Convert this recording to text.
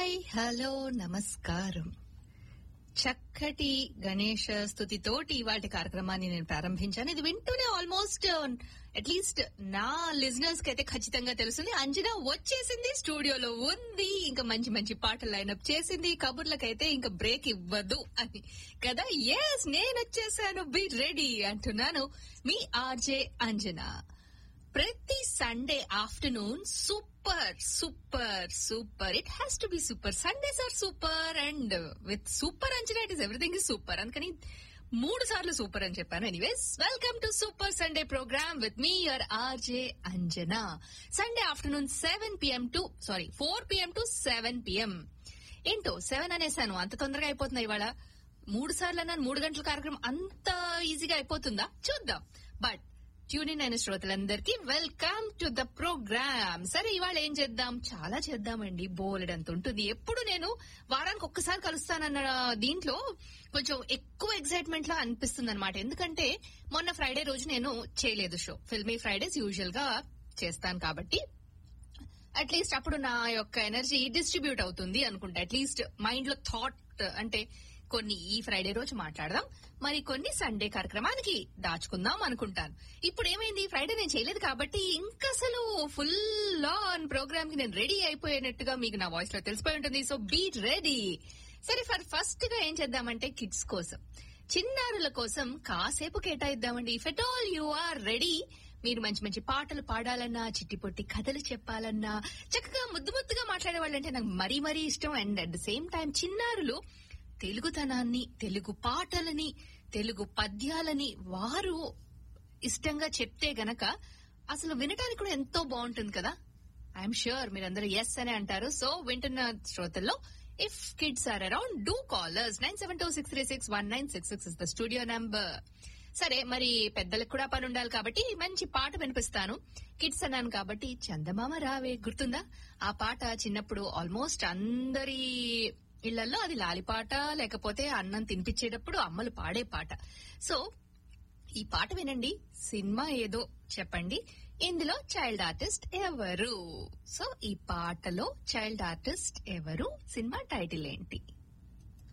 hi hello నమస్కారం చక్కటి గణేష స్థుతితోటి వాటి కార్యక్రమాన్ని నేను ప్రారంభించాను ఇది వింటూనే ఆల్మోస్ట్ అట్లీస్ట్ నా లిజనర్స్ కి అయితే ఖచ్చితంగా తెలుస్తుంది అంజనా వచ్చేసింది స్టూడియోలో ఉంది ఇంకా మంచి మంచి పాటలు లైనప్ చేసింది కబుర్లకైతే ఇంకా బ్రేక్ ఇవ్వదు అని కదా ఎస్ నేను వచ్చేసాను బి రెడీ అంటున్నాను మీ ఆర్జే అంజనా ప్రతి Sunday afternoon super super super it has to be super Sundays are super and with super Anjana it is everything is super అందుకని మూడు సార్లు సూపర్ అని చెప్పాను anyways welcome to super Sunday program with మీ your RJ Anjana Sunday afternoon seven PM to sorry four PM to seven PM ఏంటో seven అనేసాను అంత తొందరగా అయిపోతుందా ఇవాళ మూడు సార్లు అన్నాను మూడు గంటల కార్యక్రమం అంత ఈజీగా అయిపోతుందా చూద్దాం బట్ ట్యూనిన్ అయిన శ్రోతలందరికీ వెల్కమ్ టు ద ప్రోగ్రామ్ సరే ఇవాళ ఏం చేద్దాం చాలా చేద్దామండి బోలెడంత ఉంటుంది ఎప్పుడు నేను వారానికి ఒక్కసారి కలుస్తానన్న దీంట్లో కొంచెం ఎక్కువ ఎక్సైట్మెంట్ లా అనిపిస్తుంది అనమాట ఎందుకంటే మొన్న ఫ్రైడే రోజు నేను చేయలేదు షో ఫిల్మీ ఫ్రైడేస్ యూజువల్ గా చేస్తాను కాబట్టి అట్లీస్ట్ అప్పుడు నా యొక్క ఎనర్జీ డిస్ట్రిబ్యూట్ అవుతుంది అనుకుంటా అట్లీస్ట్ మైండ్ లో థాట్ అంటే కొన్ని ఈ ఫ్రైడే రోజు మాట్లాడదాం మరి కొన్ని సండే కార్యక్రమానికి దాచుకుందాం అనుకుంటాను ఇప్పుడు ఏమైంది ఫ్రైడే నేను చేయలేదు కాబట్టి ఇంకా అసలు ఫుల్ ఆన్ ప్రోగ్రామ్ కి నేను రెడీ అయిపోయినట్టుగా మీకు నా వాయిస్ లో తెలిసిపోయి ఉంటుంది సో బీ రెడీ సరే ఫర్ ఫస్ట్ గా ఏం చేద్దామంటే కిడ్స్ కోసం చిన్నారుల కోసం కాసేపు కేటాయిద్దామండి if at all you are ready మీరు మంచి మంచి పాటలు పాడాలన్నా చిట్టి పొట్టి కథలు చెప్పాలన్నా చక్కగా ముద్దు ముద్దుగా మాట్లాడే వాళ్ళంటే నాకు మరీ మరీ ఇష్టం and at the same time చిన్నారులు తెలుగుతనాన్ని తెలుగు పాటలని తెలుగు పద్యాలని వారు ఇష్టంగా చెప్తే గనక అసలు వినటానికి కూడా ఎంతో బాగుంటుంది కదా ఐఎమ్ ష్యూర్ మీరందరూ ఎస్ అని అంటారు సో వింటున్న శ్రోతల్లో if kids are around do call us nine seven two six three six one nine six six is the studio number సరే మరి పెద్దలకు కూడా పని ఉండాలి కాబట్టి మంచి పాట వినిపిస్తాను కిడ్స్ అన్నాను కాబట్టి చందమామ రావే గుర్తుందా ఆ పాట చిన్నప్పుడు ఆల్మోస్ట్ అందరి ఇళ్లలో అది లాలిపాట లేకపోతే అన్నం తినిపించేటప్పుడు అమ్మలు పాడే పాట సో ఈ పాట వినండి సినిమా ఏదో చెప్పండి ఇందులో చైల్డ్ ఆర్టిస్ట్ ఎవరు సో ఈ పాటలో చైల్డ్ ఆర్టిస్ట్ ఎవరు సినిమా టైటిల్ ఏంటి